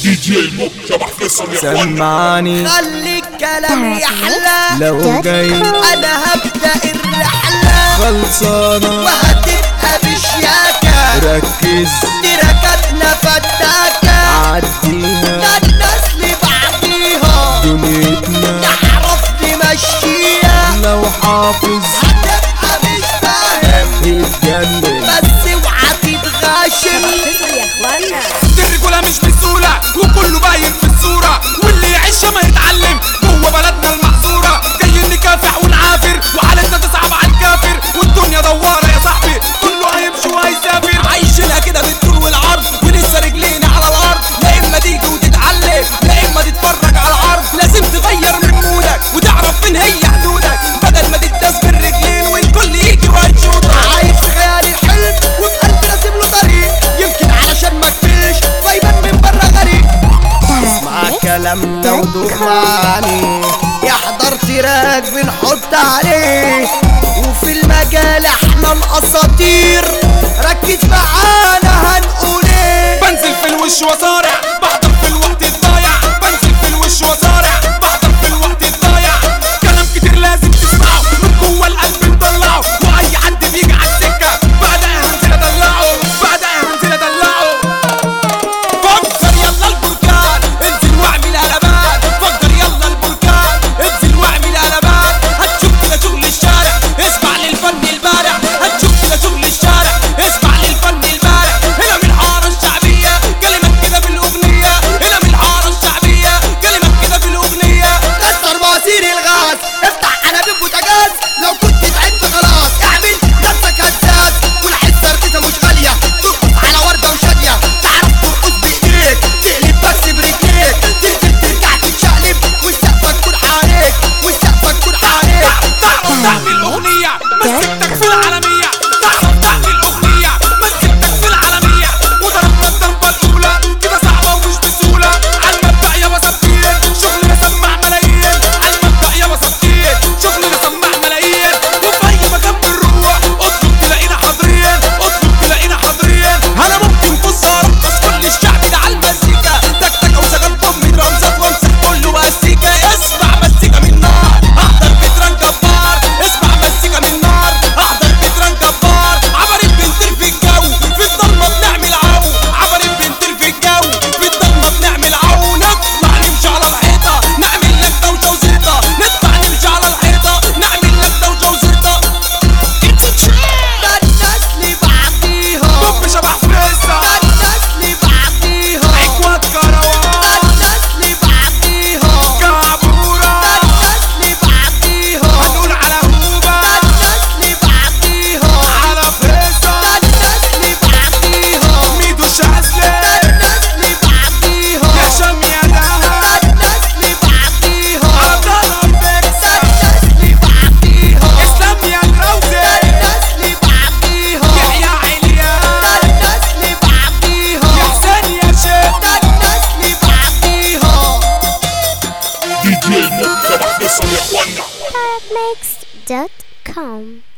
دي جي الموت شبح فيصل يا اخوانا سمعني خلي الكلام يحلى لو جاي انا هبدأ الرحلة خلصانة وهتبقى بشياكة ركز تركتنا فتاكة عديها ده الناس لبعضيها دنيتنا تعرف تمشيها لو حافظ هتبقى مش فاهم اتجنن بس اوعى تتغاشم يا اخوانا الرجولة مش بسهولة وكله باين في الصورة واللي يعيشها ما يتعلم جوه بلدنا المحظورة جايين نكافح ونعافر وحالتنا تصعب على الكافر والدنيا دوارة يا صاحبي كله هيمشي وهيسافر عايشينها كده بالطول والعرض ولسه رجلينا على الارض لا اما تيجي وتتعلم لا اما تتفرج على العرض لازم تغير من مودك وتعرف فين هي حدودك بدل ما تداس بالرجلين والكل يجي وهيشوطك عايز خيالي حلم وفي قلبي راسم له طريق يمكن علشان ما كفيش فايبان من بره غريب اسمع كلامنا ودوق معاني يحضر تراك بنحط عليه وفي المجال احنا الاساطير ركز معانا هنقول ايه بنزل في الوش وصارع بحضر في الوقت الضايع بنزل في الوش وصارع بحضر في الوقت الضايع كلام كتير لازم تسمعه من جوه القلب نطلعه واي حد بيجي على السكه بعدها هنزل ادلعه بعدها هنزل ادلعه فكر يلا البركان انزل واعمل قلبان فكر يلا البركان انزل واعمل قلبان هتشوف كده شغل الشارع اسمع للفن البارع هتشوف كده شغل الشارع اسمع للفن البارع هنا من الحارة الشعبية كلمات كده بالاغنية هنا من الحارة الشعبية كلمات كده بالاغنية كسر مواسير الغاز افتح عنابيب بوتاجاز لو كنت تعبت خلاص اعمل نفسك هزاز والحسه رخيصه مش غاليه ترقص على ورده وشاديه تعرف ترقص بايديك تقلب بس برجليك تنزل ترجع تتشقلب والسقفه تكون عليك والسقفه تكون عليك تعرف تعمل اغنية مسكتك في العالمية تعرف تعمل اغنية مسكتك في العالمية وضربنا الضربة الاولى كده صعبة ومش بسهولة عالمبدأ يا مسابقين شغلنا سمع ملايين عالمبدأ يا مسابقين شغلنا سمع ملايين وفي اي مكان بنروح اطلب تلاقينا حاضرين اطلب تلاقينا حاضرين انا ممكن بص ارقص كل الشعب ده على المزيكا تك تك او شغل ضمن رمزات وامسك كله مزيكا اسمع مزيكا من نار احضر بتران جبار اسمع مزيكا من نار احضر بتران جبار عبرت بنطير في الجو في الضلمه بنعمل عو عبرت بنطير في الجو في الضلمه بنعمل عو نطلع نمشي على الحيطه نعمل لك دوشه وزيطه نطلع نمشي على الحيطه نعمل لك دوشه وزيطه ده الناس لبعضيها طب شبح فريسه ده الناس لبعضيها اكواد ده كروان الناس لبعضيها كابوره ده الناس لبعضيها هنقول على هوبه ده الناس لبعضيها على فريسه ده الناس لبعضيها ميدو شاذلي ده الناس لبعضيها يا شام يا دهب ده الناس لبعضيها عبد الله بيكس ده الناس لبعضيها اسلام يا الروزي ده الناس لبعضيها يحيى عليان ده الناس لبعضيها يا حسين يا شيخ ده الناس لبعضيها دي جي الموت شبح فيصل يا اخوانا Mixed.com